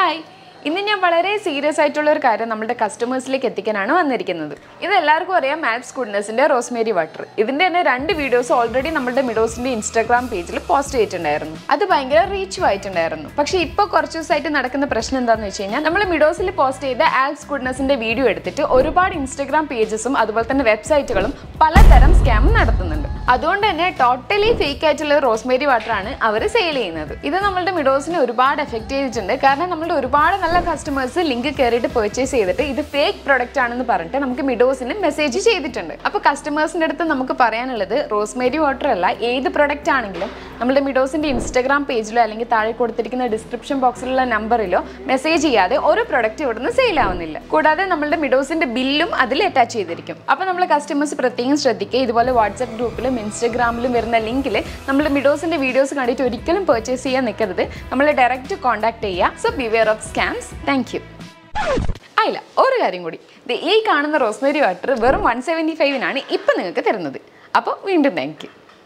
hi ഇന്ന് ഞാൻ വളരെ സീരിയസ് ആയിട്ടുള്ള ഒരു കാര്യം നമ്മുടെ കസ്റ്റമേഴ്സിലേക്ക് എത്തിക്കാനാണ് വന്നിരിക്കുന്നത് ഇത് എല്ലാവർക്കും അറിയാം മാത്സ് ഗുഡ്നസിന്റെ റോസ്മേരി വാട്ടർ ഇതിന്റെ തന്നെ രണ്ട് വീഡിയോസ് ഓൾറെഡി നമ്മുടെ മിഡോസിന്റെ ഇൻസ്റ്റാഗ്രാം പേജിൽ പോസ്റ്റ് ചെയ്തിട്ടുണ്ടായിരുന്നു അത് ഭയങ്കര റീച്ചും ആയിട്ടുണ്ടായിരുന്നു പക്ഷേ ഇപ്പോൾ കുറച്ച് ദിവസമായിട്ട് നടക്കുന്ന പ്രശ്നം എന്താണെന്ന് വെച്ച് കഴിഞ്ഞാൽ നമ്മൾ മിഡോസിൽ പോസ്റ്റ് ചെയ്ത ആൽസ് ഗുഡ്നസിന്റെ വീഡിയോ എടുത്തിട്ട് ഒരുപാട് ഇൻസ്റ്റാഗ്രാം പേജസും അതുപോലെ തന്നെ വെബ്സൈറ്റുകളും പലതരം സ്കാം നടത്തുന്നുണ്ട് അതുകൊണ്ട് തന്നെ ടോട്ടലി ഫേക്ക് ആയിട്ടുള്ള റോസ്മേരി വാട്ടർ ആണ് അവർ സെയിൽ ചെയ്യുന്നത് ഇത് നമ്മളുടെ മിഡോസിനെ ഒരുപാട് എഫക്ട് ചെയ്തിട്ടുണ്ട് കാരണം നമ്മളുടെ ഒരുപാട് നല്ല കസ്റ്റമേഴ്സ് ലിങ്ക് കയറിയിട്ട് പർച്ചേസ് ചെയ്തിട്ട് ഇത് ഫേക്ക് പ്രൊഡക്റ്റ് ആണെന്ന് പറഞ്ഞിട്ട് നമുക്ക് മിഡോസിന് മെസ്സേജ് ചെയ്തിട്ടുണ്ട് അപ്പോൾ കസ്റ്റമേഴ്സിൻ്റെ അടുത്ത് നമുക്ക് പറയാനുള്ളത് റോസ്മേരി വാട്ടർ അല്ല ഏത് പ്രൊഡക്റ്റ് ആണെങ്കിലും നമ്മുടെ മിഡോസിന്റെ ഇൻസ്റ്റാഗ്രാം പേജിലോ അല്ലെങ്കിൽ താഴെ കൊടുത്തിരിക്കുന്ന ഡിസ്ക്രിപ്ഷൻ ബോക്സിലുള്ള നമ്പറിലോ മെസ്സേജ് ചെയ്യാതെ ഒരു പ്രൊഡക്റ്റ് ഇവിടുന്ന് സെയിൽ ആവുന്നില്ല കൂടാതെ നമ്മളുടെ മിഡോസിന്റെ ബില്ലും അതിൽ അറ്റാച്ച് ചെയ്തിരിക്കും അപ്പോൾ നമ്മൾ കസ്റ്റമേഴ്സ് പ്രത്യേകം ശ്രദ്ധിക്കുക ഇതുപോലെ വാട്സ്ആപ്പ് ഗ്രൂപ്പിലും ഇൻസ്റ്റാഗ്രാമിലും വരുന്ന ലിങ്കിൽ നമ്മൾ മിഡോസിന്റെ വീഡിയോസ് കണ്ടിട്ട് ഒരിക്കലും പർച്ചേസ് ചെയ്യാൻ നിൽക്കരുത് നമ്മൾ ഡയറക്റ്റ് കോൺടാക്ട് ചെയ്യുക so beware of scams thank you ആയില്ല ഒരു കാര്യം കൂടി ദേ ഈ കാണുന്ന റോസ്മേരി വാട്ടർ വെറും വൺ സെവൻറ്റി ഫൈവിനാണ് ഇപ്പം നിങ്ങൾക്ക് തരുന്നത് അപ്പോൾ വീണ്ടും താങ്ക് യു